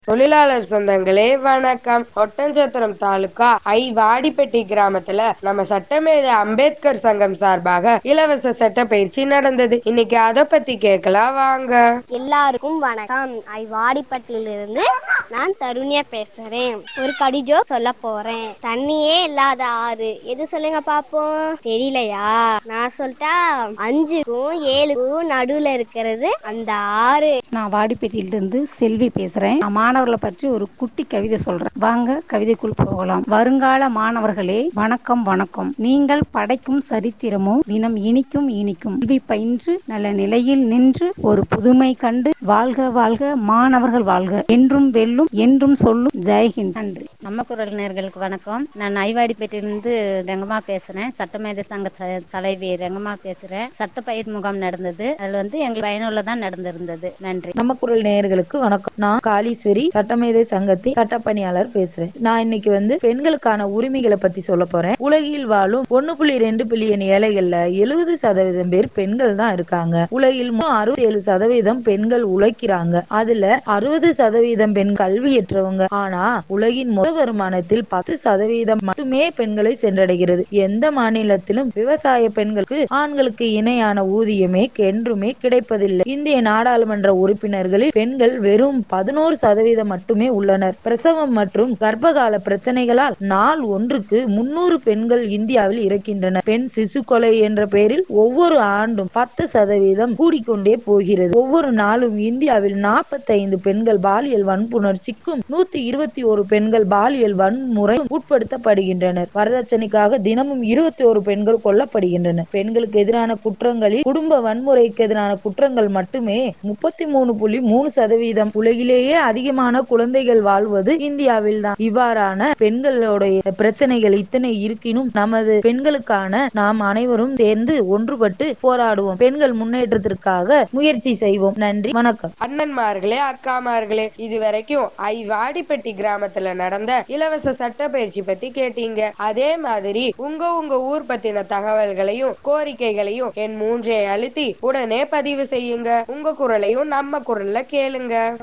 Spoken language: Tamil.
தொழிலாளர் சொந்தங்களே வணக்கம் ஒட்டஞ்சத்திரம் தாலுகா ஐ வாடிப்பட்டி கிராமத்துல நம்ம சட்டமேதை அம்பேத்கர் சங்கம் சார்பாக இலவச சட்ட பயிற்சி நடந்தது இன்னைக்கு அத பத்தி கேட்கலாம் வாங்க எல்லாருக்கும் வணக்கம் ஐ வாடிப்பட்டியிலிருந்து நான் தருணியா பேசுறேன் ஒரு கடிஜோ சொல்ல போறேன் தண்ணியே இல்லாத ஆறு எது சொல்லுங்க பாப்போம் தெரியலையா நான் சொல்லிட்டா அஞ்சுக்கும் ஏழுக்கும் நடுவுல இருக்கிறது அந்த ஆறு நான் வாடிப்பேட்டையிலிருந்து செல்வி பேசுறேன் நான் மாணவர்களை பற்றி ஒரு குட்டி கவிதை சொல்றேன் வாங்க கவிதைக்குள் போகலாம் வருங்கால மாணவர்களே வணக்கம் வணக்கம் நீங்கள் படைக்கும் சரித்திரமோ தினம் இனிக்கும் இனிக்கும் கல்வி பயின்று நல்ல நிலையில் நின்று ஒரு புதுமை கண்டு வாழ்க வாழ்க மாணவர்கள் வாழ்க என்றும் வெல்லும் என்றும் சொல்லும் ஜெய்ஹிந்த் நன்றி நம்ம குரல் நேர்களுக்கு வணக்கம் நான் ஐவாடிப்பேட்டையிலிருந்து ரெங்கம்மா பேசுறேன் சட்டமேதை சங்க த- தலைவி ரெங்கம்மா பேசுறேன் சட்ட பயிர் முகாம் நடந்தது அதுல வந்து எங்களுக்கு பயனுள்ளதா நடந்திருந்தது நன்றி நம்ம குரல் நேயர்களுக்கு வணக்கம் நான் காளீஸ்வரி சட்டமேதை சங்கத்தின் சட்டப்பணியாளர் பேசுறேன் நான் இன்னைக்கு வந்து பெண்களுக்கான உரிமைகளை பத்தி சொல்ல போறேன் உலகில் வாழும் ஒண்ணு புள்ளி ரெண்டு பில்லியன் ஏழைகள்ல எழுபது சதவீதம் பேர் பெண்கள் தான் இருக்காங்க உலகில் அறுபத்தி ஏழு சதவீதம் பெண்கள் உழைக்கிறாங்க அதுல அறுபது சதவீதம் பெண் கல்வியற்றவங்க ஆனா உலகின் மொத்த வருமானத்தில் பத்து சதவீதம் மட்டுமே பெண்களை சென்றடைகிறது எந்த மாநிலத்திலும் விவசாய பெண்களுக்கு ஆண்களுக்கு இணையான ஊதியமே என்றுமே கிடைப்பதில்லை இந்திய நாடாளுமன்ற உறுப்பினர்களில் பெண்கள் வெறும் பதினோரு சதவீதம் மட்டுமே உள்ளனர் பிரசவம் மற்றும் கர்ப்பகால பிரச்சனைகளால் நாள் ஒன்றுக்கு முன்னூறு பெண்கள் இந்தியாவில் இறக்கின்றனர் பெண் சிசு கொலை என்ற பெயரில் ஒவ்வொரு ஆண்டும் பத்து சதவீதம் கூடிக்கொண்டே போகிறது ஒவ்வொரு நாளும் இந்தியாவில் 45 பெண்கள் பாலியல் வன்புணர்ச்சிக்கும் நூத்தி இருபத்தி ஒரு பெண்கள் பாலியல் வன்முறை உட்படுத்தப்படுகின்றனர் வரதட்சணைக்காக தினமும் இருபத்தி ஒரு பெண்கள் கொல்லப்படுகின்றனர் பெண்களுக்கு எதிரான குற்றங்களில் குடும்ப வன்முறைக்கு எதிரான குற்றங்கள் மட்டுமே முப்பத்தி மூணு புள்ளி மூணு சதவீதம் உலகிலேயே அதிகமான குழந்தைகள் வாழ்வது இந்தியாவில் தான் இவ்வாறான பெண்களுடைய பிரச்சனைகள் இத்தனை இருக்கினும் நமது பெண்களுக்கான நாம் அனைவரும் சேர்ந்து ஒன்றுபட்டு போராடுவோம் பெண்கள் முன்னேற்றத்திற்காக முயற்சி செய்வோம் நன்றி வணக்கம் அண்ணன்மார்களே அக்காமார்களே இது வரைக்கும் ஐ வாடிப்பட்டி கிராமத்துல நடந்த இலவச சட்ட பயிற்சி பத்தி கேட்டீங்க அதே மாதிரி உங்க உங்க ஊர் பத்தின தகவல்களையும் கோரிக்கைகளையும் என் மூன்றை அழுத்தி உடனே பதிவு செய்யுங்க உங்க குரலையும் நம்ம குரல்ல கேளுங்க